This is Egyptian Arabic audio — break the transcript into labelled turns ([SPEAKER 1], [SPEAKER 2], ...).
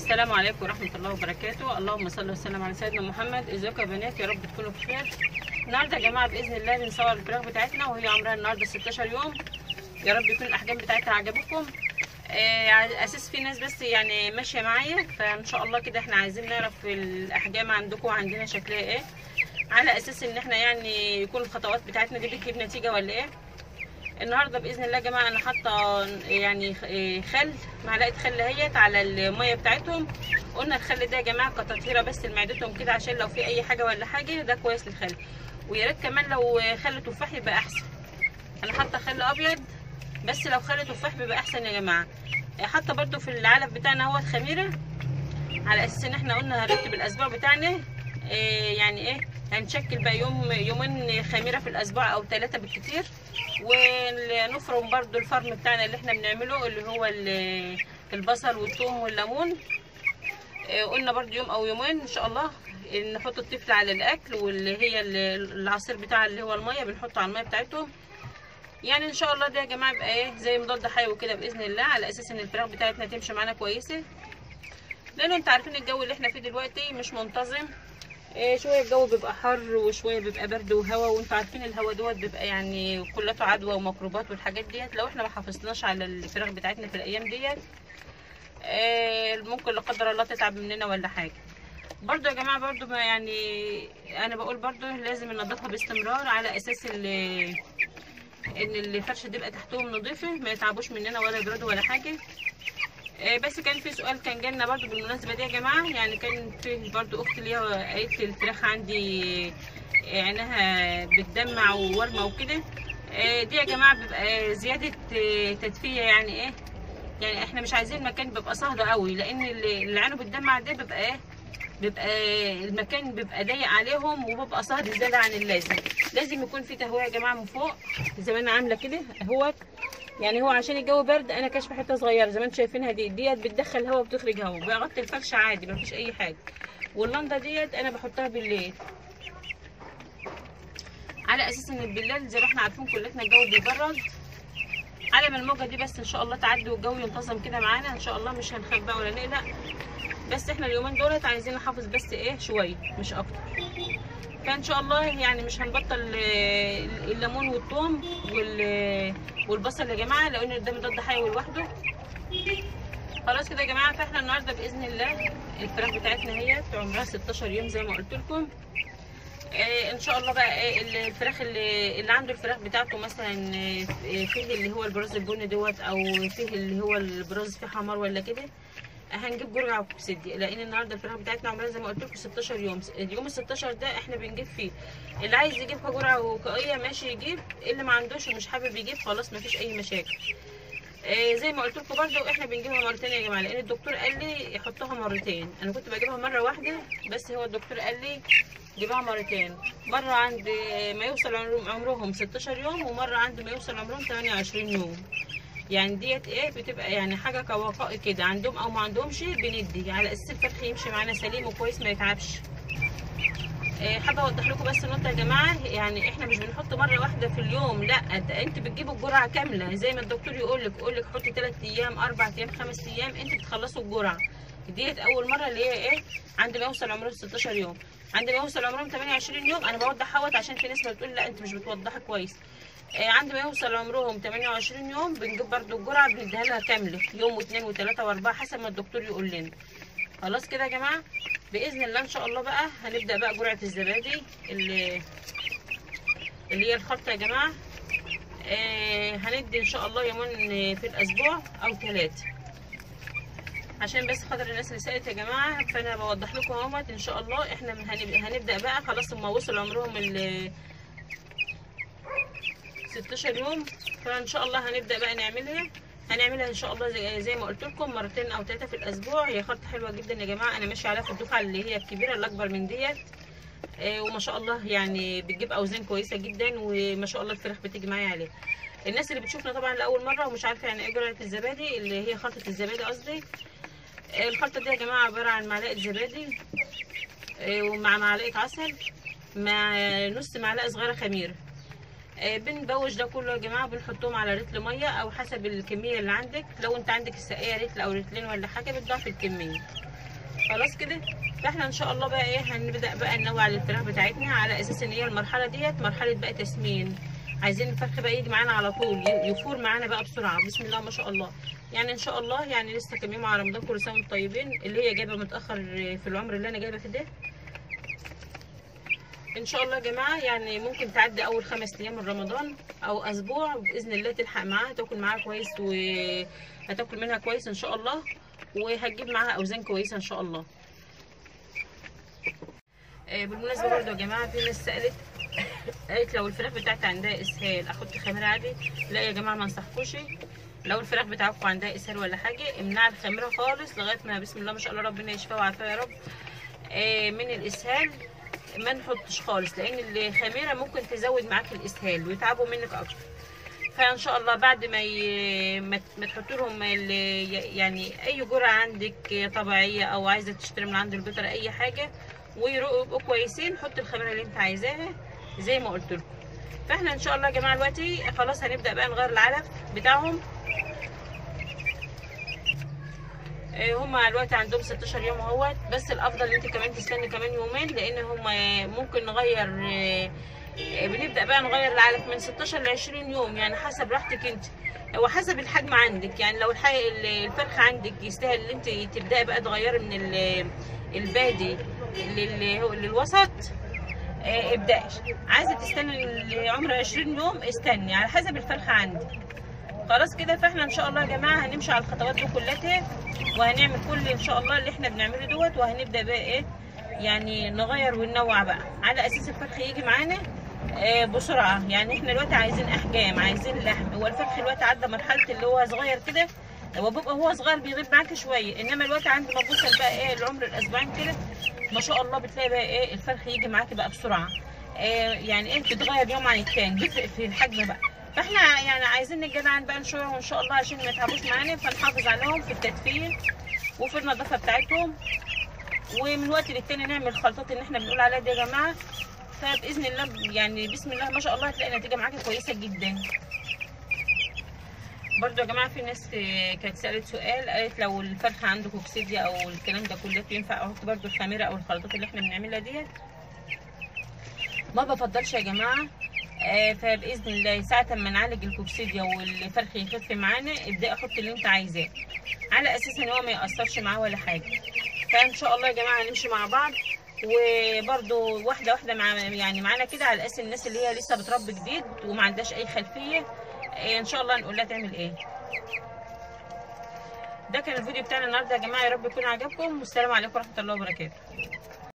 [SPEAKER 1] السلام عليكم ورحمة الله وبركاته اللهم صل وسلم على سيدنا محمد ازيكم يا بنات يا رب تكونوا بخير النهارده يا جماعة بإذن الله بنصور الفراخ بتاعتنا وهي عمرها النهارده 16 يوم يا رب يكون الأحجام بتاعتها عجبتكم آه على أساس في ناس بس يعني ماشية معايا فإن شاء الله كده احنا عايزين نعرف الأحجام عندكم وعندنا شكلها ايه على أساس إن احنا يعني يكون الخطوات بتاعتنا دي بتجيب نتيجة ولا ايه النهارده باذن الله يا جماعه انا حاطه يعني خل معلقه خل اهيت على الميه بتاعتهم قلنا الخل ده يا جماعه كتطهيره بس لمعدتهم كده عشان لو في اي حاجه ولا حاجه ده كويس للخل ويا ريت كمان لو خل تفاح يبقى احسن انا حاطه خل ابيض بس لو خل تفاح بيبقى احسن يا جماعه حاطه برده في العلب بتاعنا اهوت خميره على اساس ان احنا قلنا هنرتب الاسبوع بتاعنا إيه يعني ايه هنشكل بقى يوم يومين خميره في الاسبوع او ثلاثه بالكتير ونفرم برضو الفرم بتاعنا اللي احنا بنعمله اللي هو البصل والثوم والليمون قلنا برضو يوم او يومين ان شاء الله نحط الطفل على الاكل واللي هي العصير بتاع اللي هو الميه بنحطه على الميه بتاعتهم يعني ان شاء الله ده يا جماعه يبقى ايه زي مضاد حيوي كده باذن الله على اساس ان الفراخ بتاعتنا تمشي معانا كويسه لانه انتوا عارفين الجو اللي احنا فيه دلوقتي مش منتظم إيه شويه الجو بيبقى حر وشويه بيبقى برد وهواء وانتوا عارفين الهواء دوت بيبقى يعني كلته عدوى وميكروبات والحاجات ديت لو احنا ما حافظناش على الفراخ بتاعتنا في الايام ديت إيه ممكن لا قدر الله تتعب مننا ولا حاجه برضو يا جماعه برضو ما يعني انا بقول برضو لازم ننضفها باستمرار على اساس ان الفرشه تبقى تحتهم نظيفه ما يتعبوش مننا ولا يبردوا ولا حاجه بس كان في سؤال كان جالنا برضو بالمناسبه دي يا جماعه يعني كان في برضو اختي اللي قالت لي الفراخ عندي عينها بتدمع وورمه وكده دي يا جماعه بيبقى زياده تدفيه يعني ايه يعني احنا مش عايزين المكان بيبقى صهد قوي لان اللي عينه بتدمع ده بيبقى ايه بيبقى المكان بيبقى ضيق عليهم وبيبقى صهد زياده عن اللازم لازم يكون في تهويه يا جماعه من فوق زي ما انا عامله كده اهوت يعني هو عشان الجو برد انا كاشفه حته صغيره زي ما انتم شايفينها دي ديت بتدخل هواء وبتخرج هواء بغطي الفرشه عادي مفيش اي حاجه واللنده ديت انا بحطها بالليل على اساس ان بالليل زي ما احنا عارفين كلنا الجو بيبرد على ما الموجه دي بس ان شاء الله تعدي والجو ينتظم كده معانا ان شاء الله مش هنخاف بقى ولا نقلق بس احنا اليومين دولت عايزين نحافظ بس ايه شويه مش اكتر فان شاء الله يعني مش هنبطل الليمون والثوم والبصل يا جماعه لان ده مضاد حيوي لوحده خلاص كده يا جماعه فاحنا النهارده باذن الله الفراخ بتاعتنا هي عمرها 16 يوم زي ما قلت لكم آه ان شاء الله بقى آه الفراخ اللي, اللي عنده الفراخ بتاعته مثلا آه فيه اللي هو البراز البني دوت او فيه اللي هو البراز فيه حمار ولا كده هنجيب جرعه وكبسدي لان النهارده الفراخ بتاعتنا عمرها زي ما قلت لكم 16 يوم اليوم ال 16 ده احنا بنجيب فيه اللي عايز يجيب جرعه وقائيه ماشي يجيب اللي ما عندوش ومش حابب يجيب خلاص مفيش اي مشاكل آه زي ما قلت لكم برده احنا بنجيبها مرتين يا جماعه لان الدكتور قال لي يحطها مرتين انا كنت بجيبها مره واحده بس هو الدكتور قال لي جيبها مرتين مره عند ما يوصل عمرهم 16 يوم ومره عند ما يوصل عمرهم 28 يوم يعني ديت ايه بتبقى يعني حاجه كوقائي كده عندهم او ما عندهمش بندي على اساس الفرخ يمشي معانا سليم وكويس ما يتعبش إيه حابه اوضح لكم بس نقطه يا جماعه يعني احنا مش بنحط مره واحده في اليوم لا انت بتجيبوا الجرعه كامله زي ما الدكتور يقول لك يقول لك حطي 3 ايام 4 ايام 5 ايام انت بتخلصوا الجرعه ديت اول مره اللي هي ايه عند ما يوصل عمرهم 16 يوم عند ما يوصل عمرهم 28 يوم انا بوضح اهوت عشان في ناس بتقول لا انت مش بتوضحي كويس عند ما يوصل عمرهم 28 يوم بنجيب برده الجرعه بنديها لها كامله يوم واثنين وثلاثه واربعه حسب ما الدكتور يقول لنا خلاص كده يا جماعه باذن الله ان شاء الله بقى هنبدا بقى جرعه الزبادي اللي اللي هي الخلطه يا جماعه آه هندي ان شاء الله يومين في الاسبوع او ثلاثه عشان بس خاطر الناس اللي سالت يا جماعه فانا بوضح لكم اهوت ان شاء الله احنا هنبدا بقى خلاص لما وصل عمرهم ال 16 يوم فان شاء الله هنبدا بقى نعملها هنعملها ان شاء الله زي, زي ما قلت لكم مرتين او ثلاثه في الاسبوع هي خلطه حلوه جدا يا جماعه انا ماشيه عليها في الدفعه اللي هي الكبيره اللي اكبر من ديت آه وما شاء الله يعني بتجيب اوزان كويسه جدا وما شاء الله الفراخ بتيجي معايا عليها الناس اللي بتشوفنا طبعا لاول مره ومش عارفه يعني ايه جرعه الزبادي اللي هي خلطه الزبادي قصدي آه الخلطه دي يا جماعه عباره عن معلقه زبادي آه ومع معلقه عسل مع نص معلقه صغيره خميره آه، بنبوش ده كله يا جماعه بنحطهم على رتل ميه او حسب الكميه اللي عندك لو انت عندك السقايه رتل او رتلين ولا حاجه بتضاعف الكميه خلاص كده فاحنا ان شاء الله بقى ايه هنبدا بقى ننوع الفراخ بتاعتنا على اساس ان هي المرحله ديت مرحله بقى تسمين عايزين الفرخ بقى يجي معانا على طول ي- يفور معانا بقى بسرعه بسم الله ما شاء الله يعني ان شاء الله يعني لسه كام يوم على رمضان كل سنه وانتم طيبين اللي هي جايبه متاخر في العمر اللي انا جايبه في ده ان شاء الله يا جماعه يعني ممكن تعدي اول خمس ايام من رمضان او اسبوع باذن الله تلحق معاها تاكل معاها كويس وهتاكل منها كويس ان شاء الله وهتجيب معاها اوزان كويسه ان شاء الله آه، بالمناسبه برضو يا جماعه في ناس سالت قالت لو الفراخ بتاعتي عندها اسهال احط خميره عادي لا يا جماعه ما انصحكوش لو الفراخ بتاعتكم عندها اسهال ولا حاجه امنع الخميره خالص لغايه ما بسم الله ما شاء الله ربنا يشفيها ويعافيها يا رب آه، من الاسهال ما نحطش خالص لان الخميره ممكن تزود معاك الاسهال ويتعبوا منك اكتر فان شاء الله بعد ما ي... ما ت- ما تحط لهم ال... يعني اي جرعه عندك طبيعيه او عايزه تشتري من عند البيطري اي حاجه ويرقوا يبقوا كويسين حط الخميره اللي انت عايزاها زي ما قلت لكم فاحنا ان شاء الله يا جماعه دلوقتي خلاص هنبدا بقى نغير العلف بتاعهم آه، هما دلوقتي عندهم 16 يوم اهوت بس الافضل ان انت كمان تستني كمان يومين لان هما ممكن نغير آه، آه، بنبدا بقى نغير العلف من 16 ل 20 يوم يعني حسب راحتك انت وحسب الحجم عندك يعني لو الح- الفرخ عندك يستاهل ان انت تبداي بقى تغيري من ال- البادي لل- للوسط آه، ابدأي عايزه تستني لعمر 20 يوم استني على حسب الفرخه عندك خلاص كده فاحنا ان شاء الله يا جماعه هنمشي على الخطوات دي كلها وهنعمل كل ان شاء الله اللي احنا بنعمله دوت وهنبدا بقى ايه يعني نغير وننوع بقى على اساس الفرخ يجي معانا آه، بسرعه يعني احنا دلوقتي عايزين احجام عايزين لحم هو الفرخ دلوقتي عدى مرحله اللي هو صغير كده هو بيبقى هو صغير بيغيب معاك شويه انما الوقت عند ما بوصل بقى ايه العمر الاسبوعين كده ما شاء الله بتلاقي بقى ايه الفرخ يجي معاكي بقى بسرعه آه يعني ايه بتتغير يوم عن التاني بيفرق في الحجم بقى فاحنا يعني عايزين نتجدعن بقى شويه وان شاء الله عشان ما يتعبوش معانا فنحافظ عليهم في التدفين وفي النظافه بتاعتهم ومن وقت للتاني نعمل الخلطات اللي احنا بنقول عليها دي يا جماعه فباذن الله يعني بسم الله ما شاء الله هتلاقي نتيجه معاكي كويسه جدا برضو يا جماعه في ناس آه، كانت سالت سؤال قالت لو الفرخه عنده كوكسيديا او الكلام ده كله ينفع احط برضو الخميره او الخلطات اللي احنا بنعملها ديت ما بفضلش يا جماعه آه، فباذن الله ساعه ما نعالج الكوكسيديا والفرخ يخف معانا ابداي احط اللي انت عايزاه على اساس ان هو ما ياثرش معاه ولا حاجه فان شاء الله يا جماعه هنمشي مع بعض وبرده واحده واحده مع يعني معانا كده على اساس الناس اللي هي لسه بتربي جديد وما عندهاش اي خلفيه آه، ان شاء الله نقول لها تعمل ايه ده كان الفيديو بتاعنا النهارده يا جماعه يا رب يكون عجبكم والسلام عليكم ورحمه الله وبركاته